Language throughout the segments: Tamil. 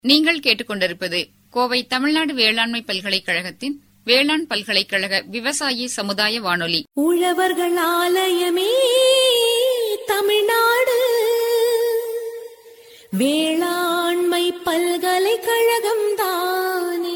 நீங்கள் கேட்டுக்கொண்டிருப்பது கோவை தமிழ்நாடு வேளாண்மை பல்கலைக்கழகத்தின் வேளாண் பல்கலைக்கழக விவசாயி சமுதாய வானொலி உழவர்கள் ஆலயமே தமிழ்நாடு வேளாண்மை பல்கலைக்கழகம் தானே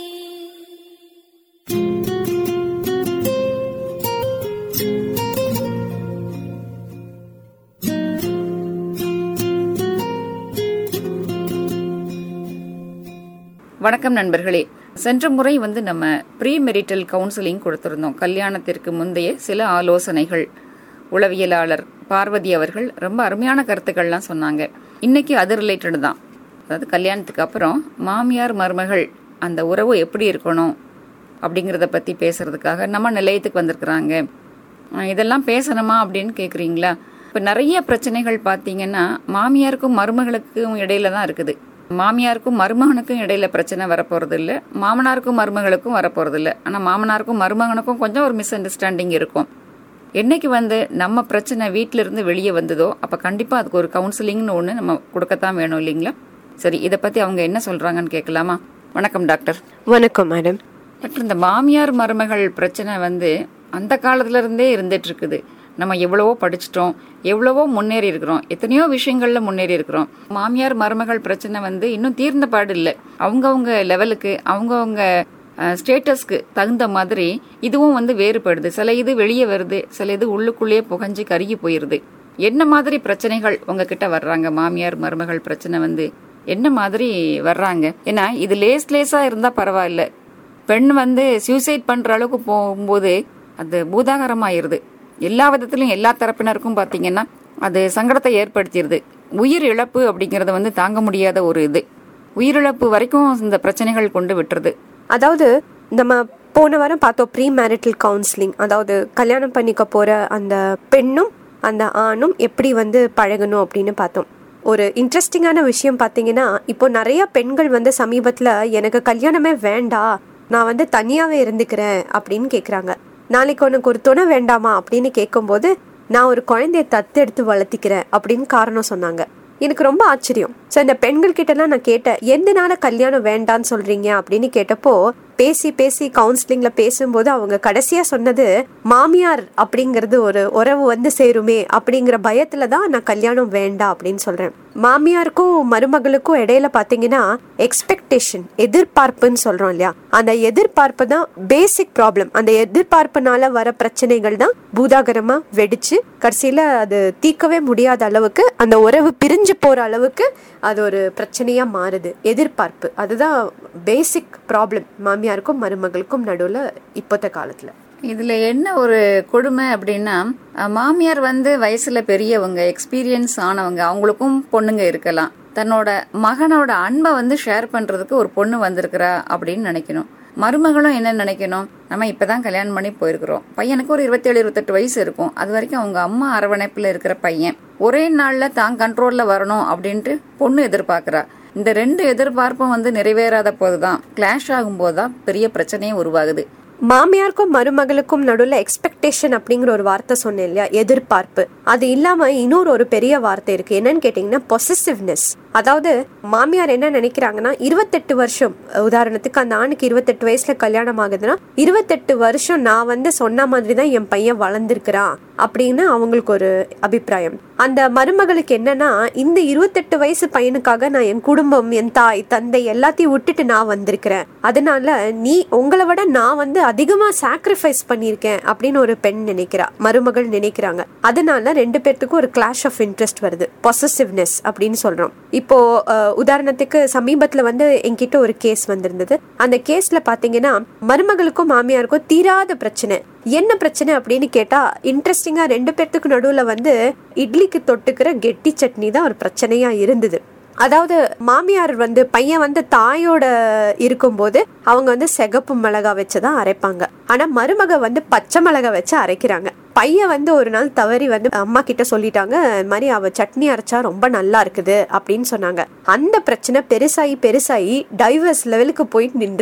வணக்கம் நண்பர்களே சென்ற முறை வந்து நம்ம ப்ரீ மெரிட்டல் கவுன்சிலிங் கொடுத்திருந்தோம் கல்யாணத்திற்கு முந்தைய சில ஆலோசனைகள் உளவியலாளர் பார்வதி அவர்கள் ரொம்ப அருமையான கருத்துக்கள்லாம் சொன்னாங்க இன்னைக்கு அது ரிலேட்டட் தான் அதாவது கல்யாணத்துக்கு அப்புறம் மாமியார் மருமகள் அந்த உறவு எப்படி இருக்கணும் அப்படிங்கிறத பற்றி பேசுறதுக்காக நம்ம நிலையத்துக்கு வந்திருக்கிறாங்க அஹ் இதெல்லாம் பேசணுமா அப்படின்னு கேட்குறீங்களா இப்போ நிறைய பிரச்சனைகள் பார்த்தீங்கன்னா மாமியாருக்கும் மருமகளுக்கும் இடையில தான் இருக்குது மாமியாருக்கும் மருமகனுக்கும் இடையில பிரச்சனை வரப்போறது இல்ல மாமனாருக்கும் மருமகளுக்கும் வரப்போறது இல்ல ஆனா மாமனாருக்கும் மருமகனுக்கும் கொஞ்சம் ஒரு மிஸ் அண்டர்ஸ்டாண்டிங் இருக்கும் என்னைக்கு வந்து நம்ம பிரச்சனை வீட்டில இருந்து வெளியே வந்ததோ அப்ப கண்டிப்பா அதுக்கு ஒரு கவுன்சிலிங்னு ஒண்ணு நம்ம கொடுக்கத்தான் வேணும் இல்லைங்களா சரி இதை பத்தி அவங்க என்ன சொல்றாங்கன்னு கேட்கலாமா வணக்கம் டாக்டர் வணக்கம் மேடம் டாக்டர் இந்த மாமியார் மருமகள் பிரச்சனை வந்து அந்த காலத்துல இருந்தே இருந்துட்டு இருக்குது நம்ம எவ்வளவோ படிச்சிட்டோம் எவ்வளவோ முன்னேறி இருக்கிறோம் எத்தனையோ விஷயங்கள்ல முன்னேறி இருக்கிறோம் மாமியார் மருமகள் பிரச்சனை வந்து இன்னும் தீர்ந்த பாடு இல்லை அவங்கவுங்க லெவலுக்கு அவங்கவுங்க ஸ்டேட்டஸ்க்கு தகுந்த மாதிரி இதுவும் வந்து வேறுபடுது சில இது வெளியே வருது சில இது உள்ளுக்குள்ளேயே புகஞ்சு கருகி போயிருது என்ன மாதிரி பிரச்சனைகள் உங்ககிட்ட வர்றாங்க மாமியார் மருமகள் பிரச்சனை வந்து என்ன மாதிரி வர்றாங்க ஏன்னா இது லேஸ் லேஸா இருந்தா பரவாயில்ல பெண் வந்து சூசைட் பண்ற அளவுக்கு போகும்போது அது பூதாகரமாயிருது எல்லா விதத்திலும் எல்லா தரப்பினருக்கும் பாத்தீங்கன்னா அது சங்கடத்தை ஏற்படுத்திடுது உயிர் இழப்பு அப்படிங்கறது வந்து தாங்க முடியாத ஒரு இது உயிரிழப்பு வரைக்கும் இந்த பிரச்சனைகள் கொண்டு விட்டுருது அதாவது நம்ம போன வாரம் பார்த்தோம் ப்ரீ மேரிட்டல் கவுன்சிலிங் அதாவது கல்யாணம் பண்ணிக்க போற அந்த பெண்ணும் அந்த ஆணும் எப்படி வந்து பழகணும் அப்படின்னு பார்த்தோம் ஒரு இன்ட்ரெஸ்டிங்கான விஷயம் பார்த்தீங்கன்னா இப்போ நிறைய பெண்கள் வந்து சமீபத்தில் எனக்கு கல்யாணமே வேண்டாம் நான் வந்து தனியாவே இருந்துக்கிறேன் அப்படின்னு கேட்குறாங்க நாளைக்கு உனக்கு ஒரு துணை வேண்டாமா அப்படின்னு கேட்கும்போது நான் ஒரு குழந்தைய தத்தெடுத்து வளர்த்திக்கிறேன் அப்படின்னு காரணம் சொன்னாங்க எனக்கு ரொம்ப ஆச்சரியம் ஸோ இந்த பெண்கள் கிட்டலாம் நான் கேட்டேன் எந்தனால கல்யாணம் வேண்டான்னு சொல்றீங்க அப்படின்னு கேட்டப்போ பேசி பேசி கவுன்சிலிங்ல பேசும்போது அவங்க கடைசியா சொன்னது மாமியார் அப்படிங்கிறது ஒரு உறவு வந்து சேருமே அப்படிங்கிற பயத்துல தான் நான் கல்யாணம் வேண்டாம் அப்படின்னு சொல்றேன் மாமியாருக்கும் மருமகளுக்கும் இடையில பாத்தீங்கன்னா எக்ஸ்பெக்டேஷன் எதிர்பார்ப்புன்னு சொல்றோம் இல்லையா அந்த எதிர்பார்ப்பு தான் பேசிக் ப்ராப்ளம் அந்த எதிர்பார்ப்புனால வர பிரச்சனைகள் தான் பூதாகரமா வெடிச்சு கடைசியில அது தீர்க்கவே முடியாத அளவுக்கு அந்த உறவு பிரிஞ்சு போற அளவுக்கு அது ஒரு பிரச்சனையா மாறுது எதிர்பார்ப்பு அதுதான் பேசிக் ப்ராப்ளம் மாமியாருக்கும் மருமகளுக்கும் நடுவுல இப்போத்த காலத்துல இதுல என்ன ஒரு கொடுமை அப்படின்னா அஹ், மாமியார் வந்து வயசுல பெரியவங்க எக்ஸ்பீரியன்ஸ் ஆனவங்க அவங்களுக்கும் பொண்ணுங்க இருக்கலாம் தன்னோட மகனோட அன்பை வந்து ஷேர் பண்றதுக்கு ஒரு பொண்ணு வந்திருக்கிறா அப்படின்னு நினைக்கணும் மருமகளும் என்ன நினைக்கணும் நம்ம இப்பதான் கல்யாணம் பண்ணி போயிருக்கிறோம் பையனுக்கு ஒரு இருபத்தேழு இருபத்தெட்டு வயசு இருக்கும் அது வரைக்கும் அவங்க அம்மா அரவணைப்புல இருக்கிற பையன் ஒரே நாள்ல தான் கண்ட்ரோல்ல வரணும் அப்படின்ட்டு பொண்ணு எதிர்பார்க்கறா இந்த ரெண்டு எதிர்பார்ப்பும் வந்து நிறைவேறாத போதுதான் கிளாஷ் ஆகும்போதுதான் பெரிய பிரச்சனையே உருவாகுது மாமியாருக்கும் மருமகளுக்கும் நடுவுல எக்ஸ்பெக்டேஷன் அப்படிங்கிற ஒரு வார்த்தை சொன்னேன் இல்லையா எதிர்பார்ப்பு அது இல்லாம இன்னொரு ஒரு பெரிய வார்த்தை இருக்கு என்னன்னு கேட்டீங்கன்னா பொசசிவ்னஸ் அதாவது மாமியார் என்ன நினைக்கிறாங்கன்னா இருபத்தெட்டு வருஷம் உதாரணத்துக்கு அந்த ஆணுக்கு இருபத்தெட்டு வயசுல கல்யாணம் ஆகுதுன்னா இருபத்தெட்டு வருஷம் நான் வந்து சொன்ன மாதிரி தான் என் பையன் வளர்ந்துருக்கிறான் அப்படின்னு அவங்களுக்கு ஒரு அபிப்பிராயம் அந்த மருமகளுக்கு என்னன்னா இந்த இருபத்தெட்டு வயசு பையனுக்காக நான் என் குடும்பம் என் தாய் தந்தை எல்லாத்தையும் விட்டுட்டு நான் வந்திருக்கிறேன் அதனால நீ உங்களை விட நான் வந்து அதிகமா சாக்ரிஃபைஸ் பண்ணியிருக்கேன் அப்படின்னு ஒரு பெண் நினைக்கிறா மருமகள் நினைக்கிறாங்க அதனால ரெண்டு பேர்த்துக்கும் ஒரு கிளாஷ் ஆஃப் இன்ட்ரெஸ்ட் வருது பொசசிவ்னஸ் அப்படின்னு சொல்றோம் இப்போ அஹ், உதாரணத்துக்கு சமீபத்துல வந்து என்கிட்ட ஒரு கேஸ் வந்திருந்தது அந்த கேஸ்ல பாத்தீங்கன்னா மருமகளுக்கும் மாமியாருக்கும் தீராத பிரச்சனை என்ன பிரச்சனை அப்படின்னு கேட்டா இன்ட்ரெஸ்டிங்கா ரெண்டு பேர்த்துக்கு நடுவுல வந்து இட்லிக்கு தொட்டுக்கிற கெட்டி சட்னி தான் ஒரு பிரச்சனையா இருந்தது அதாவது மாமியார் வந்து பையன் வந்து தாயோட இருக்கும்போது அவங்க வந்து சிகப்பு மிளகா வச்சுதான் அரைப்பாங்க ஆனா மருமக வந்து பச்சை மிளகா வச்சு அரைக்கிறாங்க பையன் வந்து ஒரு நாள் தவறி வந்து அம்மா கிட்ட சொல்லிட்டாங்க இந்த மாதிரி அவ சட்னி அரைச்சா ரொம்ப நல்லா இருக்குது அப்படின்னு சொன்னாங்க அந்த பிரச்சனை பெருசாகி பெருசாகி டைவர்ஸ் லெவலுக்கு போய் நின்றுச்சு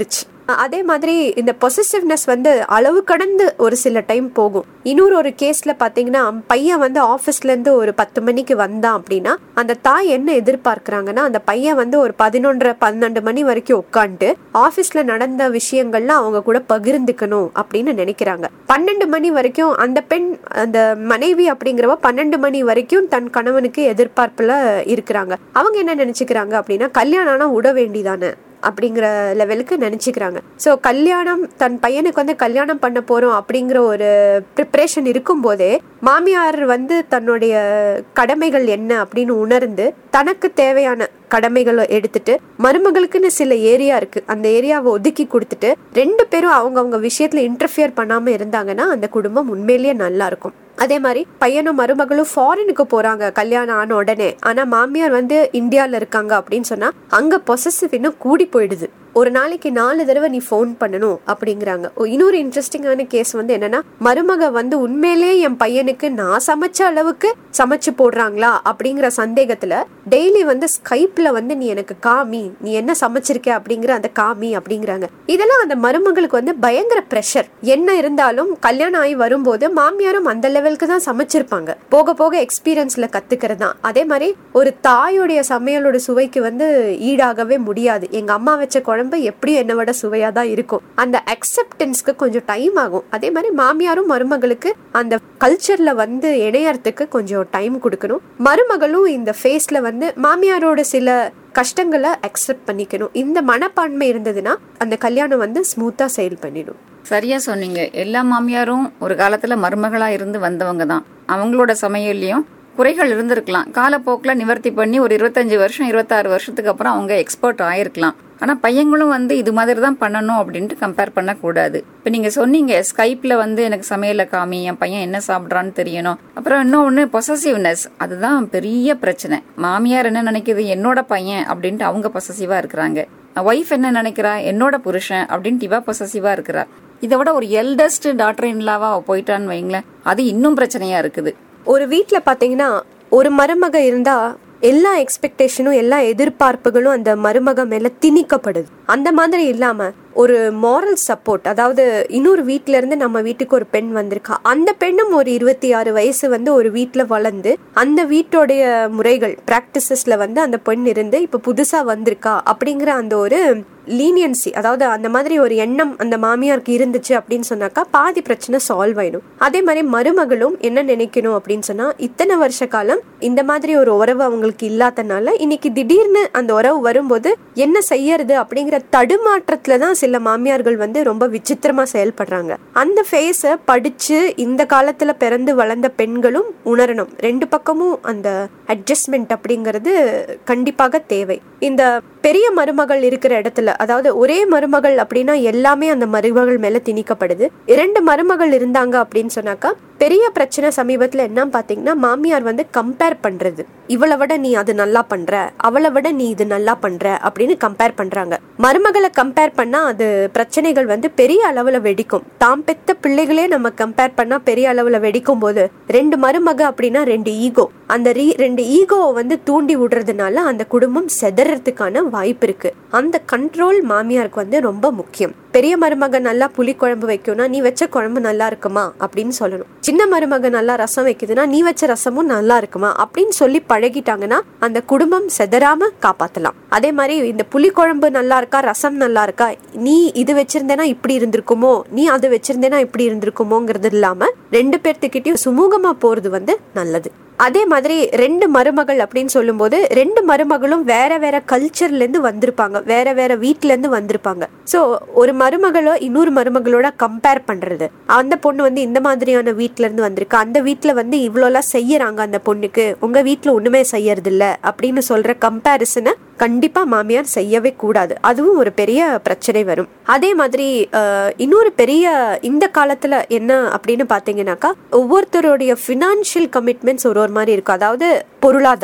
அதே மாதிரி இந்த பொசிசிவ்னஸ் வந்து அளவு கடந்து ஒரு சில டைம் போகும் இன்னொரு ஒரு கேஸ்ல பாத்தீங்கன்னா பையன் வந்து ஆபீஸ்ல இருந்து ஒரு பத்து மணிக்கு வந்தான் அப்படின்னா அந்த தாய் என்ன எதிர்பார்க்கறாங்கன்னா அந்த பையன் வந்து ஒரு பதினொன்றரை பன்னெண்டு மணி வரைக்கும் உட்காந்துட்டு ஆபீஸ்ல நடந்த விஷயங்கள்லாம் அவங்க கூட பகிர்ந்துக்கணும் அப்படின்னு நினைக்கிறாங்க பன்னெண்டு மணி வரைக்கும் அந்த பெண் அந்த மனைவி அப்படிங்கிறவ பன்னெண்டு மணி வரைக்கும் தன் கணவனுக்கு எதிர்பார்ப்புல இருக்கிறாங்க அவங்க என்ன நினைச்சுக்கிறாங்க அப்படின்னா கல்யாணம் ஆனா விட வேண்டிதானே அப்படிங்கிற லெவலுக்கு நினைச்சுக்கிறாங்க ஸோ கல்யாணம் தன் பையனுக்கு வந்து கல்யாணம் பண்ண போறோம் அப்படிங்கிற ஒரு ப்ரிப்பரேஷன் இருக்கும்போதே மாமியார் வந்து தன்னுடைய கடமைகள் என்ன அப்படின்னு உணர்ந்து தனக்கு தேவையான கடமைகளை எடுத்துட்டு மருமகளுக்குன்னு சில ஏரியா இருக்கு அந்த ஏரியாவை ஒதுக்கி கொடுத்துட்டு ரெண்டு பேரும் அவங்கவங்க விஷயத்துல இன்டர்ஃபியர் பண்ணாம இருந்தாங்கன்னா அந்த குடும்பம் உண்மையிலேயே நல்லா இருக்கும் அதே மாதிரி பையனும் மருமகளும் ஃபாரினுக்கு போறாங்க கல்யாணம் ஆன உடனே ஆனா மாமியார் வந்து இந்தியால இருக்காங்க அப்படின்னு சொன்னா அங்க பொசசிவ் இன்னும் கூடி போயிடுது ஒரு நாளைக்கு நாலு தடவை நீ ஃபோன் பண்ணணும் அப்படிங்கிறாங்க ஓ, இன்னொரு இன்ட்ரெஸ்டிங்கான கேஸ் வந்து என்னன்னா மருமக வந்து உண்மையிலே என் பையனுக்கு நான் சமைச்ச அளவுக்கு சமைச்சு போடுறாங்களா அப்படிங்கிற சந்தேகத்துல டெய்லி வந்து ஸ்கைப்ல வந்து நீ எனக்கு காமி நீ என்ன சமைச்சிருக்க அப்படிங்கிற அந்த காமி அப்படிங்கிறாங்க இதெல்லாம் அந்த மருமகளுக்கு வந்து பயங்கர ப்ரெஷர் என்ன இருந்தாலும் கல்யாணம் ஆகி வரும்போது மாமியாரும் அந்த லெவலுக்கு தான் சமைச்சிருப்பாங்க போக போக எக்ஸ்பீரியன்ஸ்ல கத்துக்கிறது தான் அதே மாதிரி ஒரு தாயோடைய சமையலோட சுவைக்கு வந்து ஈடாகவே முடியாது எங்க அம்மா வச்ச குழம்பு எப்படியும் என்னை விட சுவையா தான் இருக்கும் அந்த அக்செப்டன்ஸ்க்கு கொஞ்சம் டைம் ஆகும் அதே மாதிரி மாமியாரும் மருமகளுக்கு அந்த கல்ச்சர்ல வந்து இணையறதுக்கு கொஞ்சம் டைம் கொடுக்கணும் மருமகளும் இந்த ஃபேஸ்ல வந்து மாமியாரோட சில கஷ்டங்களை அக்செப்ட் பண்ணிக்கணும் இந்த மனப்பான்மை இருந்ததுன்னா அந்த கல்யாணம் வந்து ஸ்மூத்தா செயல் பண்ணிடும் சரியா சொன்னீங்க எல்லா மாமியாரும் ஒரு காலத்துல மருமகளா இருந்து வந்தவங்க தான் அவங்களோட சமையல்லையும் குறைகள் இருந்திருக்கலாம் காலப்போக்கில் நிவர்த்தி பண்ணி ஒரு இருபத்தஞ்சு வருஷம் இருபத்தாறு வருஷத்துக்கு அப்புறம் அவங்க எக்ஸ்பர்ட் ஆயிருக்கலாம் ஆனா பையங்களும் வந்து இது மாதிரி தான் பண்ணணும் அப்படின்ட்டு கம்பேர் பண்ணக்கூடாது இப்போ நீங்க சொன்னீங்க ஸ்கைப்ல வந்து எனக்கு சமையல காமி என் பையன் என்ன சாப்பிட்றான்னு தெரியணும் அப்புறம் இன்னொன்னு பொசசிவ்னஸ் அதுதான் பெரிய பிரச்சனை மாமியார் என்ன நினைக்குது என்னோட பையன் அப்படின்ட்டு அவங்க பொசசிவா இருக்கிறாங்க ஒய்ஃப் என்ன நினைக்கிறா என்னோட புருஷன் அப்படின்ட்டு இவ பொசசிவா இருக்கிறா இதை விட ஒரு எல்டஸ்ட் டாக்டர் இன்லாவா அவ போயிட்டான்னு வைங்களேன் அது இன்னும் பிரச்சனையா இருக்குது ஒரு வீட்ல பாத்தீங்கன்னா ஒரு மருமக இருந்தா எல்லா எக்ஸ்பெக்டேஷனும் எல்லா எதிர்பார்ப்புகளும் அந்த மருமக மேல திணிக்கப்படுது அந்த மாதிரி இல்லாம ஒரு மாரல் சப்போர்ட் அதாவது இன்னொரு வீட்ல இருந்து நம்ம வீட்டுக்கு ஒரு பெண் வந்திருக்கா அந்த பெண்ணும் ஒரு இருபத்தி ஆறு வயசு வந்து ஒரு வீட்ல வளர்ந்து அந்த வீட்டோடைய முறைகள் பிராக்டிசஸ்ல வந்து அந்த பெண் இருந்து இப்ப புதுசா வந்திருக்கா அப்படிங்கிற அந்த ஒரு லீனியன்சி அதாவது அந்த மாதிரி ஒரு எண்ணம் அந்த மாமியாருக்கு இருந்துச்சு அப்படின்னு சொன்னாக்கா பாதி பிரச்சனை சால்வ் ஆயிடும் அதே மாதிரி மருமகளும் என்ன நினைக்கணும் அப்படின்னு சொன்னா இத்தனை வருஷ காலம் இந்த மாதிரி ஒரு உறவு அவங்களுக்கு இல்லாதனால இன்னைக்கு திடீர்னு அந்த உறவு வரும்போது என்ன செய்யறது அப்படிங்கிற தடுமாற்றத்துல தான் சில மாமியார்கள் வந்து ரொம்ப விசித்திரமா செயல்படுறாங்க அந்த ஃபேஸ படிச்சு இந்த காலத்துல பிறந்து வளர்ந்த பெண்களும் உணரணும் ரெண்டு பக்கமும் அந்த அட்ஜஸ்ட்மெண்ட் அப்படிங்கிறது கண்டிப்பாக தேவை இந்த பெரிய மருமகள் இருக்கிற இடத்துல அதாவது ஒரே மருமகள் அப்படின்னா எல்லாமே அந்த மருமகள் மேல திணிக்கப்படுது இரண்டு மருமகள் இருந்தாங்க அப்படின்னு சொன்னாக்கா பெரிய பிரச்சனை சமீபத்துல என்ன பாத்தீங்கன்னா மாமியார் வந்து கம்பேர் பண்றது இவளை விட நீ அது நல்லா பண்ற அவளை விட நீ இது நல்லா பண்ற அப்படின்னு கம்பேர் பண்றாங்க மருமகளை கம்பேர் பண்ணா அது பிரச்சனைகள் வந்து பெரிய அளவுல வெடிக்கும் தாம் பெத்த பிள்ளைகளே நம்ம கம்பேர் பண்ணா பெரிய அளவுல வெடிக்கும் போது ரெண்டு மருமக அப்படின்னா ரெண்டு ஈகோ அந்த ரீ ரெண்டு ஈகோவை வந்து தூண்டி விடுறதுனால அந்த குடும்பம் செதறதுக்கான வாய்ப்பு இருக்கு அந்த கண்ட்ரோல் மாமியாருக்கு வந்து ரொம்ப முக்கியம் பெரிய மருமக நல்லா புளி குழம்பு வைக்கும்னா நீ வச்ச குழம்பு நல்லா இருக்குமா அப்படின்னு சொல்லணும் சின்ன மருமக நல்லா ரசம் வைக்குதுன்னா நீ வச்ச ரசமும் நல்லா இருக்குமா அப்படின்னு சொல்லி பழகிட்டாங்கன்னா அந்த குடும்பம் செதறாம காப்பாத்தலாம் அதே மாதிரி இந்த புளி குழம்பு நல்லா இருக்கா ரசம் நல்லா இருக்கா நீ இது வச்சிருந்தேனா இப்படி இருந்திருக்குமோ நீ அது வச்சிருந்தேனா இப்படி இருந்திருக்குமோங்கிறது இல்லாம ரெண்டு பேர்த்துக்கிட்டயும் சுமூகமா போறது வந்து நல்லது அதே மாதிரி ரெண்டு மருமகள் அப்படின்னு சொல்லும்போது ரெண்டு மருமகளும் வேற வேற கல்ச்சர்ல இருந்து வந்திருப்பாங்க வேற வேற வீட்ல இருந்து வந்திருப்பாங்க சோ ஒரு மருமகளோ இன்னொரு மருமகளோட கம்பேர் பண்றது அந்த பொண்ணு வந்து இந்த மாதிரியான வீட்ல இருந்து வந்திருக்கு அந்த வீட்ல வந்து இவ்வளோலாம் செய்யறாங்க அந்த பொண்ணுக்கு உங்க வீட்ல ஒண்ணுமே செய்யறது இல்ல அப்படின்னு சொல்ற கம்பேரிசனை கண்டிப்பா மாமியார் செய்யவே கூடாது அதுவும் ஒரு பெரிய பிரச்சனை வரும் அதே மாதிரி அஹ், இன்னொரு பெரிய இந்த காலத்துல என்ன அப்படின்னு பாத்தீங்கன்னாக்கா ஒவ்வொருத்தருடைய ஃபினான்ஷியல் கமிட்மெண்ட்ஸ் ஒரு ஒரு மாதிரி இருக்கும் அதாவது பொருளாதாரம்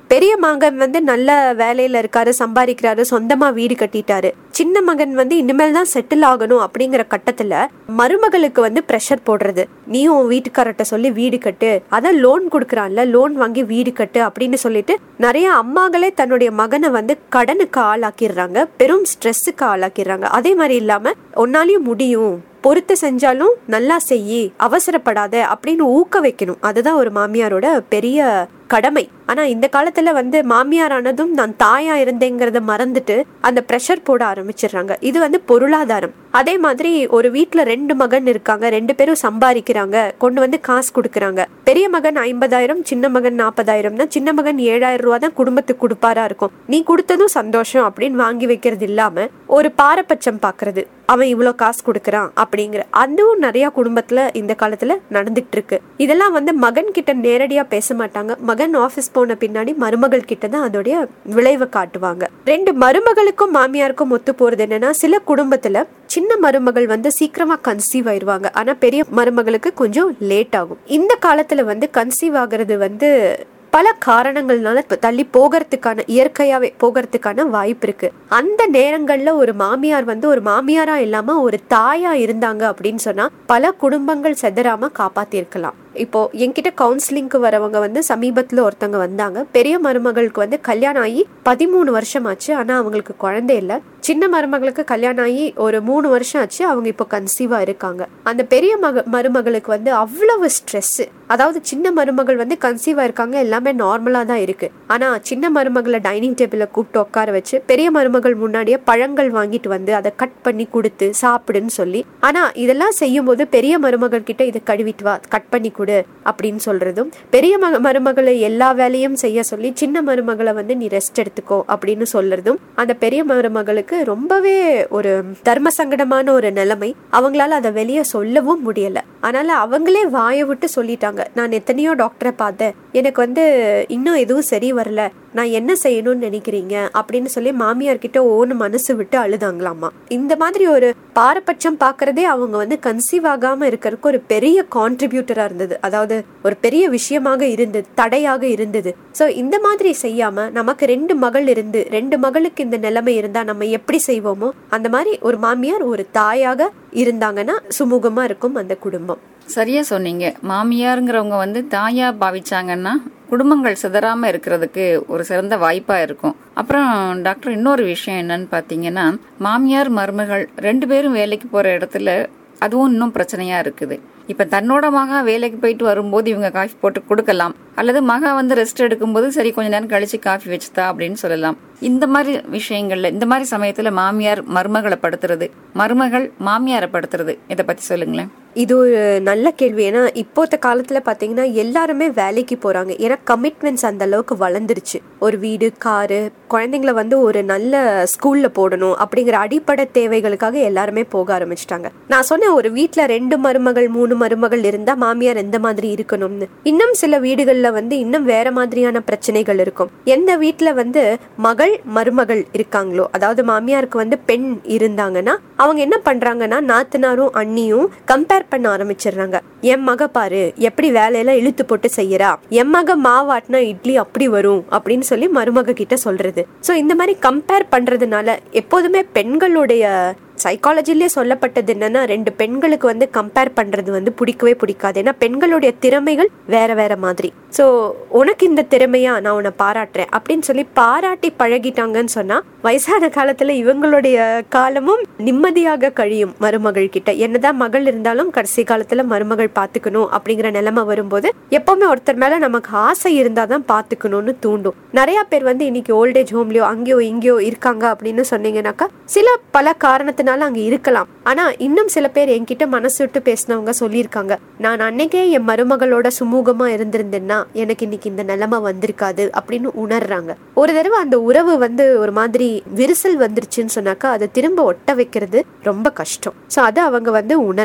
பெரிய மகன் வந்து நல்ல வேலையில இருக்காரு சம்பாதிக்கிறாரு சொந்தமா வீடு கட்டிட்டாரு சின்ன மகன் வந்து இனிமேல் தான் செட்டில் ஆகணும் அப்படிங்கிற கட்டத்துல மருமகளுக்கு வந்து ப்ரெஷர் போடுறது நீயும் உன் வீட்டுக்காரர்ட்ட சொல்லி வீடு கட்டு அதான் லோன் கொடுக்குறான்ல லோன் வாங்கி வீடு கட்டு அப்படின்னு சொல்லிட்டு நிறைய அம்மாங்களே தன்னுடைய மகனை வந்து கடனுக்கு ஆளாக்கிடுறாங்க பெரும் ஸ்ட்ரெஸ்ஸுக்கு ஆளாக்கிடுறாங்க அதே மாதிரி இல்லாம உன்னாலையும் முடியும் பொறுத்து செஞ்சாலும் நல்லா செய்யி அவசரப்படாத அப்படின்னு ஊக்க வைக்கணும் அதுதான் ஒரு மாமியாரோட பெரிய கடமை ஆனா இந்த காலத்துல வந்து மாமியார் ஆனதும் நான் தாயா இருந்தேங்கிறத மறந்துட்டு அந்த ப்ரெஷர் போட ஆரம்பிச்சிடுறாங்க இது வந்து பொருளாதாரம் அதே மாதிரி ஒரு வீட்ல ரெண்டு மகன் இருக்காங்க ரெண்டு பேரும் சம்பாதிக்கிறாங்க கொண்டு வந்து காசு கொடுக்கறாங்க பெரிய மகன் ஐம்பதாயிரம் சின்ன மகன் நாற்பதாயிரம் தான் சின்ன மகன் ஏழாயிரம் ரூபா தான் குடும்பத்துக்கு கொடுப்பாரா இருக்கும் நீ கொடுத்ததும் சந்தோஷம் அப்படின்னு வாங்கி வைக்கிறது இல்லாம ஒரு பாரபட்சம் பாக்குறது அவன் இவ்வளோ காசு கொடுக்கறான் அப்படிங்கிற அதுவும் நிறைய குடும்பத்துல இந்த காலத்துல நடந்துட்டு இருக்கு இதெல்லாம் வந்து மகன் கிட்ட நேரடியா பேச மாட்டாங்க மகன் ஆபீஸ் போன பின்னாடி மருமகள் கிட்ட தான் அதோடைய விளைவை காட்டுவாங்க ரெண்டு மருமகளுக்கும் மாமியாருக்கும் ஒத்து போறது என்னன்னா சில குடும்பத்துல சின்ன மருமகள் வந்து சீக்கிரமா கன்சீவ் ஆயிருவாங்க ஆனா பெரிய மருமகளுக்கு கொஞ்சம் லேட் ஆகும் இந்த காலத்துல வந்து கன்சீவ் ஆகுறது வந்து பல காரணங்கள்னால இப்ப தள்ளி போகிறதுக்கான இயற்கையாவே போகிறதுக்கான வாய்ப்பு இருக்கு அந்த நேரங்கள்ல ஒரு மாமியார் வந்து ஒரு மாமியாரா இல்லாம ஒரு தாயா இருந்தாங்க அப்படின்னு சொன்னா பல குடும்பங்கள் செதறாம காப்பாத்திருக்கலாம் இப்போ என்கிட்ட கவுன்சிலிங்க்கு வரவங்க வந்து சமீபத்துல ஒருத்தவங்க வந்தாங்க பெரிய மருமகளுக்கு வந்து கல்யாணம் ஆகி பதிமூணு வருஷம் ஆச்சு ஆனா அவங்களுக்கு குழந்தை இல்ல சின்ன மருமகளுக்கு கல்யாணம் ஆகி ஒரு மூணு வருஷம் ஆச்சு அவங்க இப்போ கன்சீவா இருக்காங்க அந்த பெரிய மக மருமகளுக்கு வந்து அவ்வளவு ஸ்ட்ரெஸ் அதாவது சின்ன மருமகள் வந்து கன்சீவா இருக்காங்க எல்லாமே நார்மலா தான் இருக்கு ஆனா சின்ன மருமகளை டைனிங் டேபிள்ல கூப்பிட்டு உட்கார வச்சு பெரிய மருமகள் முன்னாடியே பழங்கள் வாங்கிட்டு வந்து அதை கட் பண்ணி கொடுத்து சாப்பிடுன்னு சொல்லி ஆனா இதெல்லாம் செய்யும் போது பெரிய மருமகள் கிட்ட இதை கழுவிட்டு வா கட் பண்ணி கொடு அப்படின்னு சொல்றதும் பெரிய மக மருமகளை எல்லா வேலையும் செய்ய சொல்லி சின்ன மருமகளை வந்து நீ ரெஸ்ட் எடுத்துக்கோ அப்படின்னு சொல்றதும் அந்த பெரிய மருமகளுக்கு ரொம்பவே ஒரு தர்ம சங்கடமான ஒரு நிலைமை அவங்களால அதை வெளியே சொல்லவும் முடியல அதனால அவங்களே வாயை விட்டு சொல்லிட்டாங்க நான் எத்தனையோ டாக்டரை பார்த்தேன் எனக்கு வந்து இன்னும் எதுவும் சரி வரல நான் என்ன செய்யணும்னு நினைக்கிறீங்க அப்படின்னு சொல்லி மாமியார் கிட்ட ஓன்னு மனசு விட்டு அழுதாங்களாமா இந்த மாதிரி ஒரு பாரபட்சம் பாக்குறதே அவங்க வந்து கன்சீவ் ஆகாம இருக்கிறதுக்கு ஒரு பெரிய கான்ட்ரிபியூட்டரா இருந்தது அதாவது ஒரு பெரிய விஷயமாக இருந்தது தடையாக இருந்தது சோ இந்த மாதிரி செய்யாம நமக்கு ரெண்டு மகள் இருந்து ரெண்டு மகளுக்கு இந்த நிலைமை இருந்தா நம்ம எப்படி செய்வோமோ அந்த மாதிரி ஒரு மாமியார் ஒரு தாயாக இருந்தாங்கன்னா சுமூகமா இருக்கும் அந்த குடும்பம் சரியா சொன்னீங்க மாமியாருங்கிறவங்க வந்து தாயா பாவிச்சாங்கன்னா குடும்பங்கள் சிதறாம இருக்கிறதுக்கு ஒரு சிறந்த வாய்ப்பா இருக்கும் அப்புறம் டாக்டர் இன்னொரு விஷயம் என்னன்னு பாத்தீங்கன்னா மாமியார் மருமகள் ரெண்டு பேரும் வேலைக்கு போற இடத்துல அதுவும் இன்னும் பிரச்சனையா இருக்குது இப்ப தன்னோட மகா வேலைக்கு போயிட்டு வரும்போது இவங்க காஃபி போட்டு கொடுக்கலாம் அல்லது மகா வந்து ரெஸ்ட் எடுக்கும்போது சரி கொஞ்ச நேரம் கழிச்சு காஃபி வச்சுதா அப்படின்னு சொல்லலாம் இந்த மாதிரி விஷயங்கள்ல இந்த மாதிரி சமயத்துல மாமியார் மருமகளை படுத்துறது மருமகள் மாமியாரை படுத்துறது இதை பத்தி சொல்லுங்களேன் இது ஒரு நல்ல கேள்வி ஏன்னா இப்போத்த காலத்துல பாத்தீங்கன்னா எல்லாருமே வேலைக்கு போறாங்க ஏன்னா கமிட்மெண்ட்ஸ் அந்த அளவுக்கு வளர்ந்துருச்சு ஒரு வீடு காரு குழந்தைங்கள வந்து ஒரு நல்ல ஸ்கூல்ல போடணும் அப்படிங்கிற அடிப்படை தேவைகளுக்காக எல்லாருமே போக ஆரம்பிச்சிட்டாங்க நான் சொன்னேன் ஒரு வீட்ல ரெண்டு மருமகள் மூணு மருமகள் இருந்தா மாமியார் எந்த மாதிரி இருக்கணும்னு இன்னும் சில வீடுகள்ல வந்து இன்னும் வேற மாதிரியான பிரச்சனைகள் இருக்கும் எந்த வீட்ல வந்து மகள் மருமகள் இருக்காங்களோ அதாவது மாமியாருக்கு வந்து பெண் இருந்தாங்கன்னா அவங்க என்ன பண்றாங்கன்னா நாத்தனாரும் அண்ணியும் கம்பேர் பண்ண ஆரம்பிச்சிடுறாங்க என் மக பாரு எப்படி வேலையெல்லாம் இழுத்து போட்டு செய்யறா என் மக மாவாட்டினா இட்லி அப்படி வரும் அப்படின்னு சொல்லி மருமக கிட்ட சொல்றது சோ இந்த மாதிரி கம்பேர் பண்றதுனால எப்போதுமே பெண்களுடைய சைக்காலஜிலே சொல்லப்பட்டது என்னன்னா ரெண்டு பெண்களுக்கு வந்து கம்பேர் பண்றது வந்து பிடிக்கவே பிடிக்காது ஏன்னா பெண்களுடைய திறமைகள் வேற வேற மாதிரி ஸோ உனக்கு இந்த திறமையா நான் உன்னை பாராட்டுறேன் அப்படின்னு சொல்லி பாராட்டி பழகிட்டாங்கன்னு சொன்னா வயசான காலத்துல இவங்களுடைய காலமும் நிம்மதியாக கழியும் மருமகள் கிட்ட என்னதான் மகள் இருந்தாலும் கடைசி காலத்துல மருமகள் பாத்துக்கணும் அப்படிங்கிற நிலைமை வரும்போது எப்பவுமே ஒருத்தர் மேல நமக்கு ஆசை இருந்தாதான் பாத்துக்கணும்னு தூண்டும் நிறைய பேர் வந்து இன்னைக்கு ஓல்டேஜ் ஹோம்லயோ அங்கேயோ இங்கேயோ இருக்காங்க அப்படின்னு சொன்னீங்கன்னாக்கா சில பல காரணத்தினால அங்க இருக்கலாம் ஆனா இன்னும் சில பேர் என்கிட்ட மனசு விட்டு பேசினவங்க சொல்லியிருக்காங்க நான் அன்னைக்கே என் மருமகளோட சுமூகமா இருந்திருந்தேன்னா எனக்கு இன்னைக்கு இந்த நிலைமை வந்திருக்காது அப்படின்னு உணர்றாங்க ஒரு தடவை அந்த உறவு வந்து ஒரு மாதிரி விரிசல் வந்துருச்சுன்னு சொன்னாக்கா அதை திரும்ப ஒட்ட வைக்கிறது ரொம்ப கஷ்டம் ஸோ அதை அவங்க வந்து உணரணும்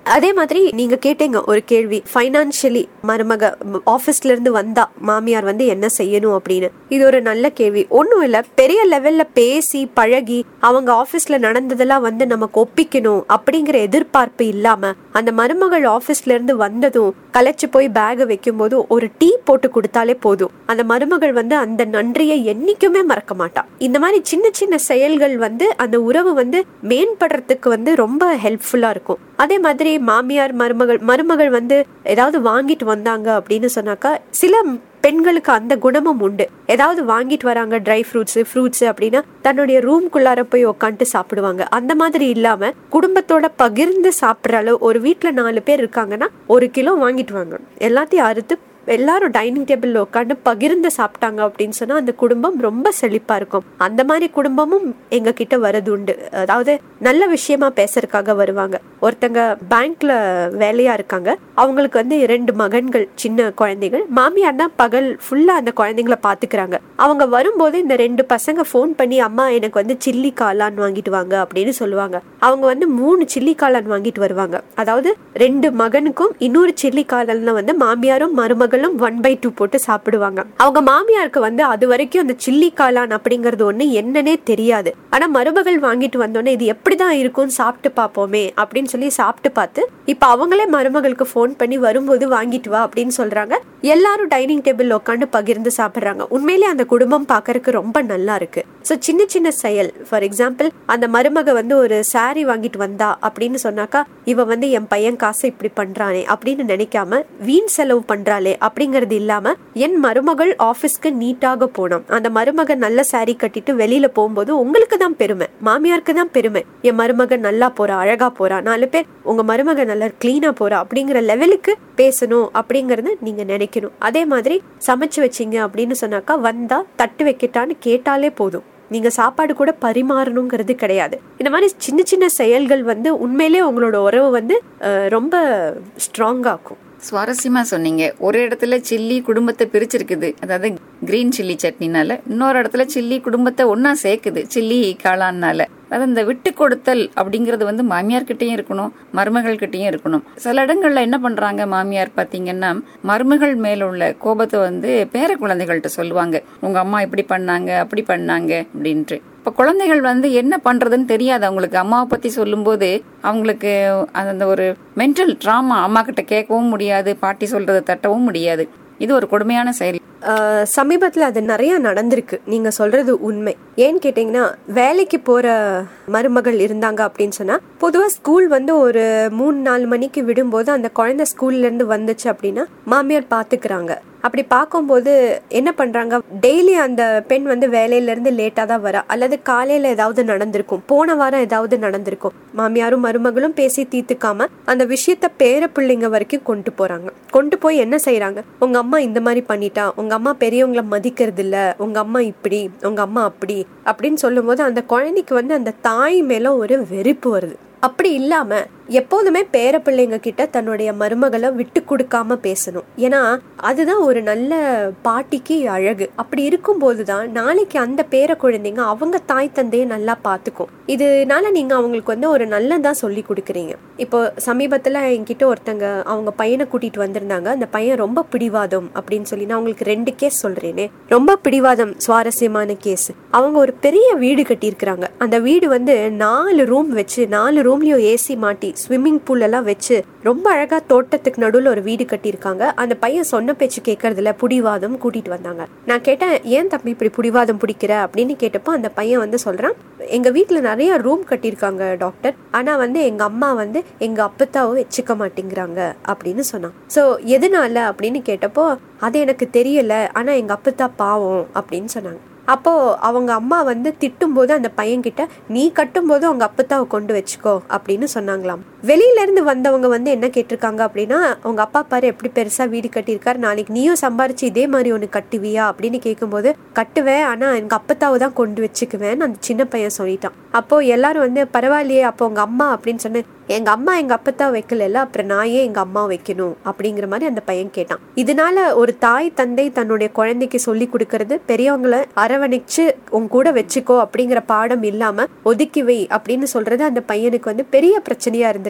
அதே மாதிரி நீங்க கேட்டீங்க ஒரு கேள்வி ஃபைனான்சியலி மருமக ஆபீஸ்ல இருந்து வந்தா மாமியார் வந்து என்ன செய்யணும் அப்படின்னு இது ஒரு நல்ல கேள்வி ஒண்ணும் இல்ல பெரிய லெவல்ல பேசி பழகி அவங்க ஆபீஸ்ல நடந்ததெல்லாம் வந்து நமக்கு ஒப்பிக்கணும் அப்படிங்கிற எதிர்பார்ப்பு இல்லாம அந்த மருமகள் ஆபீஸ்ல இருந்து வந்ததும் களைச்சு போய் பேக வைக்கும் போது ஒரு டீ போட்டு கொடுத்தாலே போதும் அந்த மருமகள் வந்து அந்த நன்றியை என்னைக்குமே மறக்க மாட்டா இந்த மாதிரி சின்ன சின்ன செயல்கள் வந்து அந்த உறவு வந்து மேம்படுறதுக்கு வந்து ரொம்ப ஹெல்ப்ஃபுல்லா இருக்கும் அதே மாதிரி மாமியார் மருமகள் மருமகள் வந்து ஏதாவது வாங்கிட்டு வந்தாங்க அப்படின்னு சொன்னாக்கா சில பெண்களுக்கு அந்த குணமும் உண்டு ஏதாவது வாங்கிட்டு வராங்க ட்ரை ஃப்ரூட்ஸ் ஃப்ரூட்ஸ் அப்படின்னா தன்னுடைய ரூம்குள்ளார போய் உட்காந்துட்டு சாப்பிடுவாங்க அந்த மாதிரி இல்லாம குடும்பத்தோட பகிர்ந்து சாப்பிடுற அளவு ஒரு வீட்ல நாலு பேர் இருக்காங்கன்னா ஒரு கிலோ வாங்கிட்டு வாங்க எல்லாத்தையும் அறுத்து எல்லாரும் டைனிங் டேபிள்ல உட்காந்து பகிர்ந்து சாப்பிட்டாங்க அப்படின்னு சொன்னா அந்த குடும்பம் ரொம்ப செழிப்பா இருக்கும் அந்த மாதிரி குடும்பமும் எங்க கிட்ட வரது உண்டு அதாவது நல்ல விஷயமா பேசுறதுக்காக வருவாங்க ஒருத்தங்க பேங்க்ல வேலையா இருக்காங்க அவங்களுக்கு வந்து ரெண்டு மகன்கள் சின்ன குழந்தைகள் மாமியார் தான் பகல் ஃபுல்லா அந்த குழந்தைங்களை பாத்துக்கிறாங்க அவங்க வரும்போது இந்த ரெண்டு பசங்க ஃபோன் பண்ணி அம்மா எனக்கு வந்து சில்லி காளான் வாங்கிட்டு வாங்க அப்படின்னு சொல்லுவாங்க அவங்க வந்து மூணு சில்லி காளான் வாங்கிட்டு வருவாங்க அதாவது ரெண்டு மகனுக்கும் இன்னொரு சில்லி காளான்ல வந்து மாமியாரும் மருமகளும் ஒன் பை டூ போட்டு சாப்பிடுவாங்க அவங்க மாமியாருக்கு வந்து அது வரைக்கும் அந்த சில்லி காளான் அப்படிங்கறது ஒண்ணு என்னன்னே தெரியாது ஆனா மருமகள் வாங்கிட்டு வந்தோடனே இது எப்படிதான் இருக்கும்னு சாப்பிட்டு பார்ப்போமே அப்படின்னு சொல்லி சாப்பிட்டு பார்த்து இப்ப அவங்களே மருமகளுக்கு ஃபோன் பண்ணி வரும்போது வாங்கிட்டு வா அப்படின்னு சொல்றாங்க எல்லாரும் டைனிங் டேபிள் உட்காந்து பகிர்ந்து சாப்பிடுறாங்க உண்மையிலே அந்த குடும்பம் பார்க்கறதுக்கு ரொம்ப நல்லா இருக்கு ஸோ சின்ன சின்ன செயல் ஃபார் எக்ஸாம்பிள் அந்த மருமக வந்து ஒரு saree வாங்கிட்டு வந்தா அப்படின்னு சொன்னாக்கா இவ வந்து என் பையன் காசை இப்படி பண்றானே அப்படின்னு நினைக்காம வீண் செலவு பண்றாளே அப்படிங்கறது இல்லாம என் மருமகள் ஆபீஸ்க்கு நீட்டாக போனோம் அந்த மருமக நல்ல saree கட்டிட்டு வெளியில போகும்போது உங்களுக்கு தான் பெருமை மாமியாருக்கு தான் பெருமை என் மருமக நல்லா போறா அழகா போறா நாலு பேர் உங்க மருமக நல்லா கிளீனா போறா அப்படிங்கிற லெவலுக்கு பேசணும் அப்படிங்கறத நீங்க நினைக்கணும் அதே மாதிரி சமைச்சு வச்சீங்க அப்படின்னு சொன்னாக்கா வந்தா தட்டு வைக்கட்டான்னு கேட்டாலே போதும் நீங்க சாப்பாடு கூட பரிமாறணுங்கிறது கிடையாது இந்த மாதிரி சின்ன சின்ன செயல்கள் வந்து உண்மையிலே உங்களோட உறவு வந்து அஹ், ரொம்ப ஸ்ட்ராங்காக்கும் சுவாரஸ்யமா சொன்னீங்க ஒரு இடத்துல சில்லி குடும்பத்தை பிரிச்சிருக்குது அதாவது கிரீன் சில்லி சட்னினால இன்னொரு இடத்துல சில்லி குடும்பத்தை ஒன்னா சேர்க்குது சில்லி காளான்னால அதாவது இந்த விட்டு கொடுத்தல் அப்படிங்கறது வந்து மாமியார் கிட்டயும் இருக்கணும் மருமகள் கிட்டயும் இருக்கணும் சில இடங்கள்ல என்ன பண்றாங்க மாமியார் பாத்தீங்கன்னா மருமகள் மேல உள்ள கோபத்தை வந்து பேர குழந்தைகள்கிட்ட சொல்லுவாங்க உங்க அம்மா இப்படி பண்ணாங்க அப்படி பண்ணாங்க அப்படின்ட்டு இப்ப குழந்தைகள் வந்து என்ன பண்றதுன்னு தெரியாது அவங்களுக்கு அம்மாவை பத்தி சொல்லும்போது அவங்களுக்கு அந்த ஒரு மென்டல் ட்ராமா அம்மா கிட்ட கேட்கவும் முடியாது பாட்டி சொல்றதை தட்டவும் முடியாது இது ஒரு கொடுமையான செயல் அஹ், சமீபத்துல அது நிறைய நடந்திருக்கு நீங்க சொல்றது உண்மை ஏன்னு கேட்டீங்கன்னா வேலைக்கு போற மருமகள் இருந்தாங்க அப்படின்னு சொன்னா பொதுவா ஸ்கூல் வந்து ஒரு மூணு நாலு மணிக்கு விடும்போது அந்த குழந்தை ஸ்கூல்ல இருந்து வந்துச்சு அப்படின்னா மாமியார் பாத்துக்கிறாங்க அப்படி பார்க்கும்போது என்ன பண்றாங்க டெய்லி அந்த பெண் வந்து வேலையில இருந்து லேட்டா தான் வரா அல்லது காலையில ஏதாவது நடந்திருக்கும் போன வாரம் ஏதாவது நடந்திருக்கும் மாமியாரும் மருமகளும் பேசி தீர்த்துக்காம அந்த விஷயத்த பேர பிள்ளைங்க வரைக்கும் கொண்டு போறாங்க கொண்டு போய் என்ன செய்றாங்க உங்க அம்மா இந்த மாதிரி பண்ணிட்டா உங்க அம்மா பெரியவங்கள மதிக்கிறது இல்ல உங்க அம்மா இப்படி உங்க அம்மா அப்படி அப்படின்னு சொல்லும்போது அந்த குழந்தைக்கு வந்து அந்த தாய் மேல ஒரு வெறுப்பு வருது அப்படி இல்லாம எப்போதுமே பேர பிள்ளைங்க கிட்ட தன்னுடைய மருமகளை விட்டு கொடுக்காம பேசணும் ஏன்னா அதுதான் ஒரு நல்ல பாட்டிக்கு அழகு அப்படி இருக்கும்போது தான் நாளைக்கு அந்த பேர குழந்தைங்க அவங்க தாய் தந்தையை நல்லா பார்த்துக்கும் இதனால நீங்க அவங்களுக்கு வந்து ஒரு நல்லதா சொல்லி கொடுக்குறீங்க இப்போ சமீபத்துல என்கிட்ட ஒருத்தங்க அவங்க பையனை கூட்டிட்டு வந்திருந்தாங்க அந்த பையன் ரொம்ப பிடிவாதம் அப்படின்னு சொல்லி நான் உங்களுக்கு ரெண்டு கேஸ் சொல்றேனே ரொம்ப பிடிவாதம் சுவாரஸ்யமான கேஸ் அவங்க ஒரு பெரிய வீடு கட்டியிருக்கிறாங்க அந்த வீடு வந்து நாலு ரூம் வச்சு நாலு ரூம்லயும் ஏசி மாட்டி ஸ்விம்மிங் பூல் எல்லாம் வச்சு ரொம்ப அழகா தோட்டத்துக்கு நடுவுல ஒரு வீடு கட்டியிருக்காங்க அந்த பையன் சொன்ன பேச்சு கேட்கறதுல புடிவாதம் கூட்டிட்டு வந்தாங்க நான் கேட்டேன் ஏன் தம்பி இப்படி புடிவாதம் பிடிக்கிற அப்படின்னு கேட்டப்போ அந்த பையன் வந்து சொல்றான் எங்க வீட்ல நிறைய ரூம் கட்டியிருக்காங்க டாக்டர் ஆனா வந்து எங்க அம்மா வந்து எங்க அப்பத்தாவை வச்சுக்க மாட்டேங்கிறாங்க அப்படின்னு சொன்னான் சோ எதனால அப்படின்னு கேட்டப்போ அது எனக்கு தெரியல ஆனா எங்க அப்பத்தா பாவம் அப்படின்னு சொன்னாங்க அப்போ அவங்க அம்மா வந்து திட்டும்போது அந்த பையன்கிட்ட நீ கட்டும்போது அவங்க அப்பத்தாவை கொண்டு வச்சுக்கோ அப்படின்னு சொன்னாங்களாம் வெளியில இருந்து வந்தவங்க வந்து என்ன கேட்டிருக்காங்க அப்படின்னா உங்க அப்பா பாரு எப்படி பெருசா வீடு கட்டியிருக்காரு நாளைக்கு நீயும் சம்பாரிச்சு இதே மாதிரி ஒன்று கட்டுவியா அப்படின்னு கேட்கும்போது கட்டுவேன் ஆனா எங்க அப்பத்தாவை தான் கொண்டு வச்சுக்குவேன் அந்த சின்ன பையன் சொல்லிட்டான் அப்போ எல்லாரும் வந்து பரவாயில்லையே அப்போ உங்க அம்மா அப்படின்னு சொன்ன எங்க அம்மா எங்க அப்பத்தா வைக்கல அப்புறம் நான் ஏன் எங்க அம்மா வைக்கணும் அப்படிங்கிற மாதிரி அந்த பையன் கேட்டான் இதனால ஒரு தாய் தந்தை தன்னுடைய குழந்தைக்கு சொல்லி கொடுக்கறது பெரியவங்களை அரவணைச்சு உன் கூட வச்சுக்கோ அப்படிங்கிற பாடம் இல்லாம ஒதுக்கி வை அப்படின்னு சொல்றது அந்த பையனுக்கு வந்து பெரிய பிரச்சனையா இருந்திருக்கு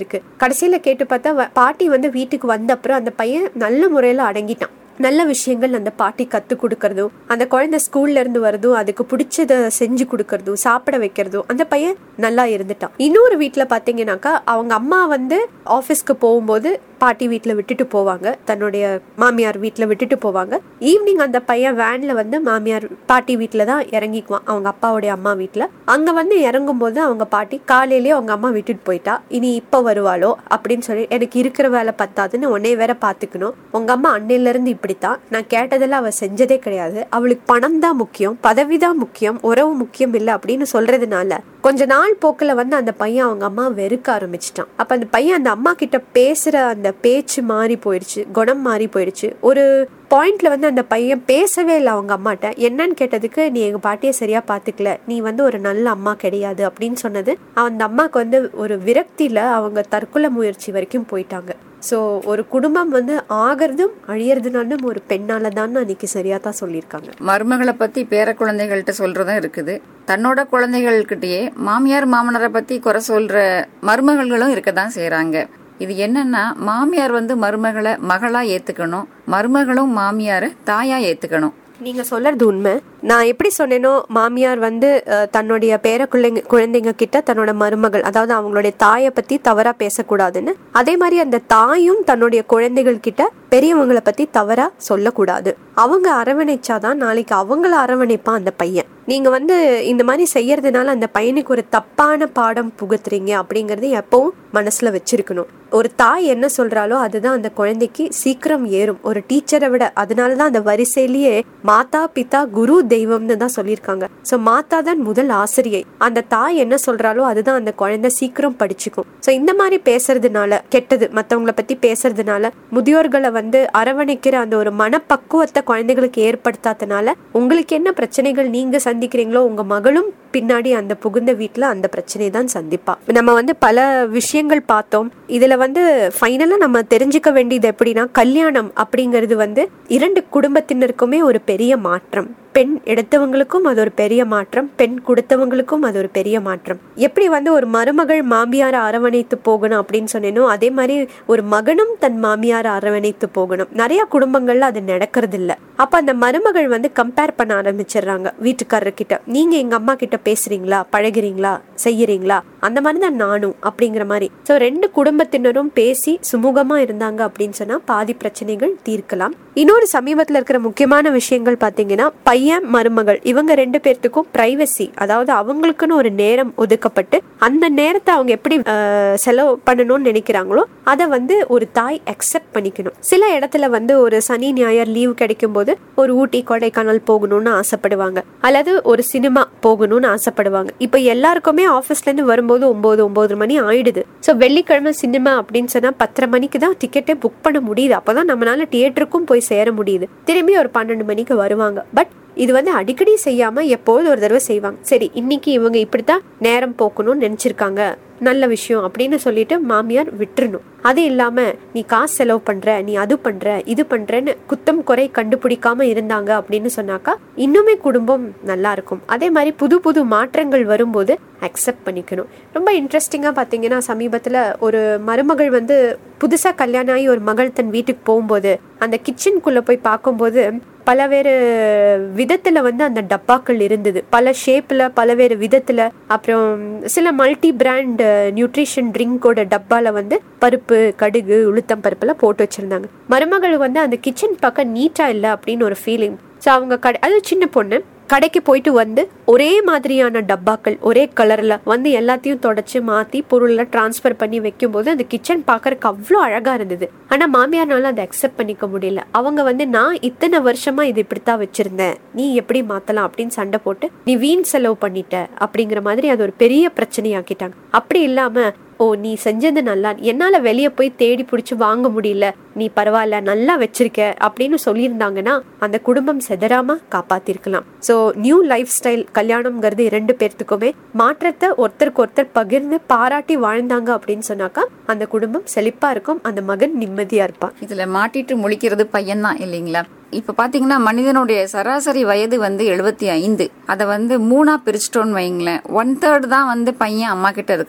இருக்கு கடைசியில கேட்டு பார்த்தா வ- பாட்டி வந்து வீட்டுக்கு வந்த அப்புறம் அந்த பையன் நல்ல முறையில அடங்கிட்டான் நல்ல விஷயங்கள் அந்த பாட்டி கத்து கொடுக்கறதும் அந்த குழந்தை ஸ்கூல்ல இருந்து வரதும் அதுக்கு பிடிச்சத செஞ்சு கொடுக்கறதும் சாப்பிட வைக்கிறதும் அந்த பையன் நல்லா இருந்துட்டான் இன்னொரு வீட்ல பாத்தீங்கன்னாக்கா அவங்க அம்மா வந்து ஆபீஸ்க்கு போகும்போது பாட்டி வீட்ல விட்டுட்டு போவாங்க தன்னுடைய மாமியார் வீட்ல விட்டுட்டு போவாங்க ஈவினிங் அந்த பையன் வேன்ல வந்து மாமியார் பாட்டி வீட்ல தான் இறங்கிக்குவான் அவங்க அப்பாவுடைய அம்மா வீட்ல அங்க வந்து இறங்கும் போது அவங்க பாட்டி காலையிலேயே அவங்க அம்மா விட்டுட்டு போயிட்டா இனி இப்ப வருவாளோ அப்படின்னு சொல்லி எனக்கு இருக்கிற வேலை பத்தாதுன்னு உன்னை வேற பாத்துக்கணும் உங்க அம்மா அன்னையில இருந்து இப்படித்தான் நான் கேட்டதெல்லாம் அவ செஞ்சதே கிடையாது அவளுக்கு பணம் தான் முக்கியம் பதவி தான் முக்கியம் உறவு முக்கியம் இல்லை அப்படின்னு சொல்றதுனால கொஞ்ச நாள் போக்குல வந்து அந்த பையன் அவங்க அம்மா வெறுக்க ஆரம்பிச்சிட்டான் அப்ப அந்த பையன் அந்த அம்மா கிட்ட பேசுற அந்த பேச்சு மாறி போயிடுச்சு குணம் மாறி போயிடுச்சு ஒரு பாயிண்ட்ல வந்து அந்த பையன் பேசவே இல்லை அவங்க அம்மாட்ட என்னன்னு கேட்டதுக்கு நீ எங்க பாட்டியை சரியா பாத்துக்கல நீ வந்து ஒரு நல்ல அம்மா கிடையாது அப்படின்னு சொன்னது அந்த அம்மாக்கு வந்து ஒரு விரக்தியில அவங்க தற்கொலை முயற்சி வரைக்கும் போயிட்டாங்க ஸோ ஒரு குடும்பம் வந்து ஆகிறதும் அழியறதுனாலும் ஒரு பெண்ணால தான் அன்னைக்கு சரியா தான் சொல்லியிருக்காங்க மருமகளை பத்தி பேர குழந்தைகள்கிட்ட சொல்றதும் இருக்குது தன்னோட குழந்தைகள்கிட்டயே மாமியார் மாமனாரை பத்தி குறை சொல்ற மருமகள்களும் இருக்கதான் செய்றாங்க இது என்னன்னா மாமியார் வந்து மருமகளை மகளா ஏத்துக்கணும் மருமகளும் மாமியாரை தாயா ஏத்துக்கணும் நீங்க சொல்றது உண்மை நான் எப்படி சொன்னேனோ மாமியார் வந்து அஹ், தன்னுடைய பேர குழந்தைங்க குழந்தைங்க கிட்ட தன்னோட மருமகள் அதாவது அவங்களுடைய தாயை பத்தி தவறா பேசக்கூடாதுன்னு அதே மாதிரி அந்த தாயும் தன்னுடைய குழந்தைகள் கிட்ட பெரியவங்களை பத்தி தவறா சொல்லக்கூடாது அவங்க அரவணைச்சாதான் நாளைக்கு அவங்கள அரவணைப்பான் அந்த பையன் நீங்க வந்து இந்த மாதிரி செய்யறதுனால அந்த பையனுக்கு ஒரு தப்பான பாடம் புகுத்துறீங்க அப்படிங்கறது எப்பவும் மனசுல வச்சிருக்கணும் ஒரு தாய் என்ன சொல்றாலோ அதுதான் அந்த குழந்தைக்கு சீக்கிரம் ஏறும் ஒரு டீச்சரை விட அதனாலதான் அந்த வரிசையிலேயே மாதா பிதா குரு தெய்வம்னு தான் சொல்லியிருக்காங்க சோ மாதா தான் முதல் ஆசிரியை அந்த தாய் என்ன சொல்றாலோ அதுதான் அந்த குழந்தை சீக்கிரம் படிச்சுக்கும் சோ இந்த மாதிரி பேசுறதுனால கெட்டது மத்தவங்கள பத்தி பேசுறதுனால முதியோர்களை வந்து அரவணைக்கிற அந்த ஒரு மனப்பக்குவத்தை குழந்தைகளுக்கு ஏற்படுத்தாதனால உங்களுக்கு என்ன பிரச்சனைகள் நீங்க சந்திக்கிறீங்களோ உங்க மகளும் பின்னாடி அந்த புகுந்த வீட்ல அந்த பிரச்சனை தான் சந்திப்பா நம்ம வந்து பல விஷயங்கள் பார்த்தோம் இதுல வந்து ஃபைனலா நம்ம தெரிஞ்சுக்க வேண்டியது எப்படின்னா கல்யாணம் அப்படிங்கிறது வந்து இரண்டு குடும்பத்தினருக்குமே ஒரு பெரிய மாற்றம் பெண் எடுத்தவங்களுக்கும் அது ஒரு பெரிய மாற்றம் பெண் கொடுத்தவங்களுக்கும் அது ஒரு பெரிய மாற்றம் எப்படி வந்து ஒரு மருமகள் மாமியாரை அரவணைத்து போகணும் அப்படின்னு சொன்னேனோ அதே மாதிரி ஒரு மகனும் தன் மாமியாரை அரவணைத்து போகணும் நிறைய குடும்பங்கள்ல அது நடக்கிறது இல்ல அப்ப அந்த மருமகள் வந்து கம்பேர் பண்ண ஆரம்பிச்சிடுறாங்க வீட்டுக்காரர் கிட்ட நீங்க எங்க அம்மா கிட்ட பேசுறீங்களா பழகுறீங்களா செய்யறீங்களா அந்த மாதிரி தான் நானும் அப்படிங்கிற மாதிரி சோ ரெண்டு குடும்பத்தினரும் பேசி சுமூகமா இருந்தாங்க அப்படின்னு சொன்னா பாதி பிரச்சனைகள் தீர்க்கலாம் இன்னொரு சமீபத்துல இருக்கிற முக்கியமான விஷயங்கள் பாத்தீங்கன்னா பையன் மருமகள் இவங்க ரெண்டு பேர்த்துக்கும் பிரைவசி அதாவது அவங்களுக்குன்னு ஒரு நேரம் ஒதுக்கப்பட்டு அந்த நேரத்தை அவங்க எப்படி அஹ், செலவு பண்ணணும்னு நினைக்கிறாங்களோ அதை வந்து ஒரு தாய் அக்செப்ட் பண்ணிக்கணும் சில இடத்துல வந்து ஒரு சனி ஞாயிறு லீவ் கிடைக்கும் போது ஒரு ஊட்டி கொடைக்கானல் போகணும்னு ஆசைப்படுவாங்க அல்லது ஒரு சினிமா போகணும்னு ஆசைப்படுவாங்க இப்ப எல்லாருக்குமே ஆபீஸ்ல இருந்து வரும்போது ஒன்பது ஒன்பது மணி ஆயிடுது சோ வெள்ளிக்கிழமை சினிமா அப்படின்னு சொன்னா பத்தரை மணிக்கு தான் டிக்கெட்டே புக் பண்ண முடியுது அப்பதான் நம்மளால தியேட்டருக்கும் போய் சேர முடியுது திரும்பி ஒரு பன்னெண்டு மணிக்கு வருவாங்க பட் இது வந்து அடிக்கடி செய்யாம எப்போது ஒரு தடவை செய்வாங்க சரி இன்னைக்கு இவங்க இப்படித்தான் நேரம் போக்கணும்னு நினைச்சிருக்காங்க நல்ல விஷயம் அப்படின்னு சொல்லிட்டு மாமியார் விட்டுறணும் அது இல்லாம நீ காசு செலவு பண்ற நீ அது பண்ற இது பண்றன்னு குத்தம் குறை கண்டுபிடிக்காம இருந்தாங்க அப்படின்னு சொன்னாக்கா இன்னுமே குடும்பம் நல்லா இருக்கும் அதே மாதிரி புது புது மாற்றங்கள் வரும்போது அக்செப்ட் பண்ணிக்கணும் ரொம்ப இன்ட்ரெஸ்டிங்கா பாத்தீங்கன்னா சமீபத்துல ஒரு மருமகள் வந்து புதுசா கல்யாணம் ஆகி ஒரு மகள் தன் வீட்டுக்கு போகும்போது அந்த கிச்சனுக்குள்ள போய் பார்க்கும்போது பலவேறு விதத்துல வந்து அந்த டப்பாக்கள் இருந்தது பல ஷேப்ல பலவேறு விதத்துல அப்புறம் சில மல்டி பிராண்ட் நியூட்ரிஷன் ட்ரிங்கோட டப்பால வந்து பருப்பு கடுகு உளுத்தம் பருப்புலாம் போட்டு வச்சிருந்தாங்க மருமகள் வந்து அந்த கிச்சன் பக்கம் நீட்டா இல்லை அப்படின்னு ஒரு ஃபீலிங் ஸோ அவங்க கடை அது சின்ன பொண்ணு கடைக்கு போயிட்டு வந்து ஒரே மாதிரியான டப்பாக்கள் ஒரே கலர்ல வந்து எல்லாத்தையும் தொடச்சு மாத்தி பொருள்ல டிரான்ஸ்ஃபர் பண்ணி வைக்கும்போது அந்த கிச்சன் பார்க்கறதுக்கு அவ்வளோ அழகா இருந்தது ஆனா மாமியார்னால அதை அக்செப்ட் பண்ணிக்க முடியல அவங்க வந்து நான் இத்தனை வருஷமா இது இப்படித்தான் வச்சிருந்தேன் நீ எப்படி மாத்தலாம் அப்படின்னு சண்டை போட்டு நீ வீண் செலவு பண்ணிட்ட அப்படிங்கிற மாதிரி அது ஒரு பெரிய பிரச்சனையாக்கிட்டாங்க அப்படி இல்லாம ஓ நீ செஞ்சது நல்லா என்னால வெளியே போய் தேடி பிடிச்சி வாங்க முடியல நீ பரவாயில்ல நல்லா வச்சிருக்க அப்படின்னு சொல்லியிருந்தாங்கன்னா அந்த குடும்பம் செதறாம காப்பாத்திருக்கலாம் சோ நியூ லைஃப் ஸ்டைல் கல்யாணம்ங்கிறது இரண்டு பேர்த்துக்குமே மாற்றத்தை ஒருத்தருக்கு ஒருத்தர் பகிர்ந்து பாராட்டி வாழ்ந்தாங்க அப்படின்னு சொன்னாக்கா அந்த குடும்பம் செழிப்பா இருக்கும் அந்த மகன் நிம்மதியா இருப்பான் இதுல மாட்டிட்டு முழிக்கிறது பையன்தான் இல்லைங்களா இப்ப பாத்தீங்கன்னா மனிதனுடைய சராசரி வயது வந்து எழுபத்தி ஐந்து அதை வந்து மூணா பிரிச்சிட்டோன்னு வைங்களேன் ஒன் தேர்ட் தான் வந்து பையன் அம்மா கிட்ட இருக்கிறான்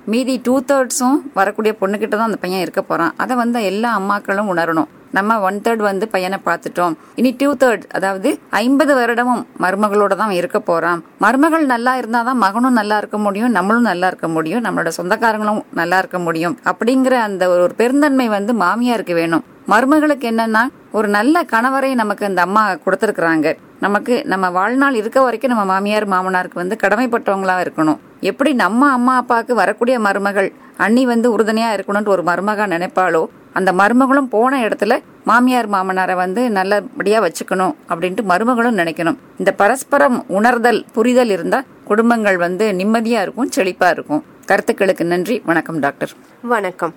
மீதி டூ தேர்ட்ஸும் வரக்கூடிய பொண்ணுகிட்ட தான் அந்த பையன் இருக்க போறான் அதை வந்து எல்லா அம்மாக்களும் உணரணும் நம்ம ஒன் தேர்ட் வந்து பையனை பார்த்துட்டோம் இனி டூ தேர்ட் அதாவது ஐம்பது வருடமும் மருமகளோட தான் இருக்க போறான் மருமகள் நல்லா இருந்தாதான் மகனும் நல்லா இருக்க முடியும் நம்மளும் நல்லா இருக்க முடியும் நம்மளோட சொந்தக்காரங்களும் நல்லா இருக்க முடியும் அப்படிங்கிற அந்த ஒரு பெருந்தன்மை வந்து மாமியாருக்கு வேணும் மருமகளுக்கு என்னன்னா ஒரு நல்ல கணவரை நமக்கு அந்த அம்மா கொடுத்துருக்குறாங்க நமக்கு நம்ம வாழ்நாள் இருக்க வரைக்கும் நம்ம மாமியார் மாமனாருக்கு வந்து கடமைப்பட்டவங்களா இருக்கணும் எப்படி நம்ம அம்மா அப்பாவுக்கு வரக்கூடிய மருமகள் அண்ணி வந்து உறுதுணையா இருக்கணும்னு ஒரு மருமகா நினைப்பாளோ அந்த மருமகளும் போன இடத்துல மாமியார் மாமனாரை வந்து நல்லபடியா வச்சுக்கணும் அப்படின்ட்டு மருமகளும் நினைக்கணும் இந்த பரஸ்பரம் உணர்தல் புரிதல் இருந்தா குடும்பங்கள் வந்து நிம்மதியா இருக்கும் செழிப்பா இருக்கும் கருத்துக்களுக்கு நன்றி வணக்கம் டாக்டர் வணக்கம்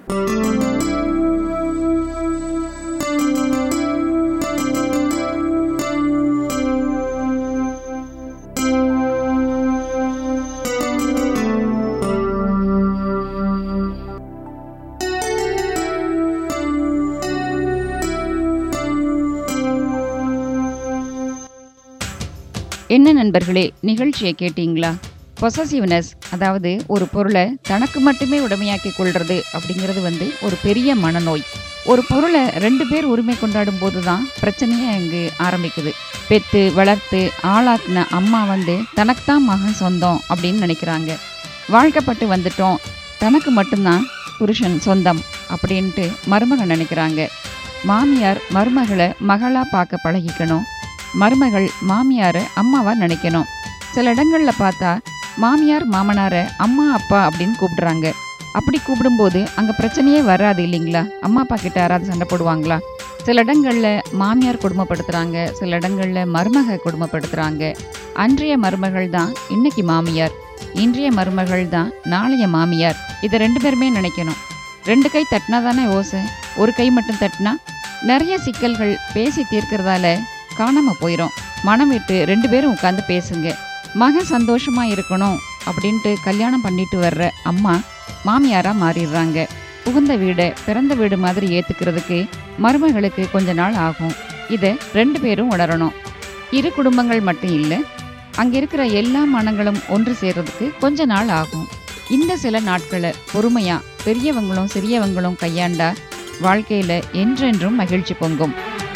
என்ன நண்பர்களே நிகழ்ச்சியை கேட்டீங்களா பொசசிவ்னஸ் அதாவது ஒரு பொருளை தனக்கு மட்டுமே உடமையாக்கி கொள்றது அப்படிங்கிறது வந்து ஒரு பெரிய மனநோய் ஒரு பொருளை ரெண்டு பேர் உரிமை கொண்டாடும் போது தான் பிரச்சனையே அங்கு ஆரம்பிக்குது பெத்து வளர்த்து ஆளாக்குன அம்மா வந்து தனக்குத்தான் மகன் சொந்தம் அப்படின்னு நினைக்கிறாங்க வாழ்க்கப்பட்டு வந்துட்டோம் தனக்கு மட்டும்தான் புருஷன் சொந்தம் அப்படின்ட்டு மருமகன் நினைக்கிறாங்க மாமியார் மருமகளை மகளா பார்க்க பழகிக்கணும் மருமகள் மாமியாரை அம்மாவா நினைக்கணும் சில இடங்கள்ல பார்த்தா மாமியார் மாமனாரை அம்மா அப்பா அப்படின்னு கூப்பிடுறாங்க அப்படி கூப்பிடும்போது அங்க பிரச்சனையே வராது இல்லைங்களா அம்மா அப்பா கிட்ட யாராவது சண்டை போடுவாங்களா சில இடங்கள்ல மாமியார் கொடுமைப்படுத்துறாங்க சில இடங்கள்ல மருமக கொடுமைப்படுத்துறாங்க அன்றைய மருமகள் தான் இன்னைக்கு மாமியார் இன்றைய மருமகள் தான் நாளைய மாமியார் இதை ரெண்டு பேருமே நினைக்கணும் ரெண்டு கை தட்டினா தானே ஓசை ஒரு கை மட்டும் தட்டினா நிறைய சிக்கல்கள் பேசி தீர்க்கறதால காணாம போயிடும் மனம் விட்டு ரெண்டு பேரும் உட்காந்து பேசுங்க மகன் சந்தோஷமா இருக்கணும் அப்படின்ட்டு கல்யாணம் பண்ணிட்டு வர்ற அம்மா மாமியாரா மாறிடுறாங்க புகுந்த வீடை பிறந்த வீடு மாதிரி ஏத்துக்கிறதுக்கு மருமகளுக்கு கொஞ்ச நாள் ஆகும் இதை ரெண்டு பேரும் உணரணும் இரு குடும்பங்கள் மட்டும் இல்லை அங்க இருக்கிற எல்லா மனங்களும் ஒன்று சேர்றதுக்கு கொஞ்ச நாள் ஆகும் இந்த சில நாட்களை பொறுமையா பெரியவங்களும் சிறியவங்களும் கையாண்டா வாழ்க்கையில என்றென்றும் மகிழ்ச்சி பொங்கும்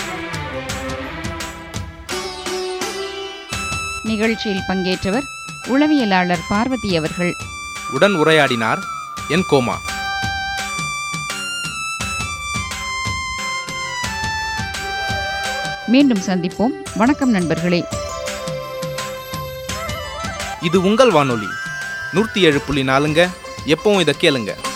நிகழ்ச்சியில் பங்கேற்றவர் உளவியலாளர் பார்வதி அவர்கள் உடன் உரையாடினார் என் கோமா மீண்டும் சந்திப்போம் வணக்கம் நண்பர்களே இது உங்கள் வானொலி நூற்றி ஏழு புள்ளி நாலுங்க எப்பவும் இதை கேளுங்க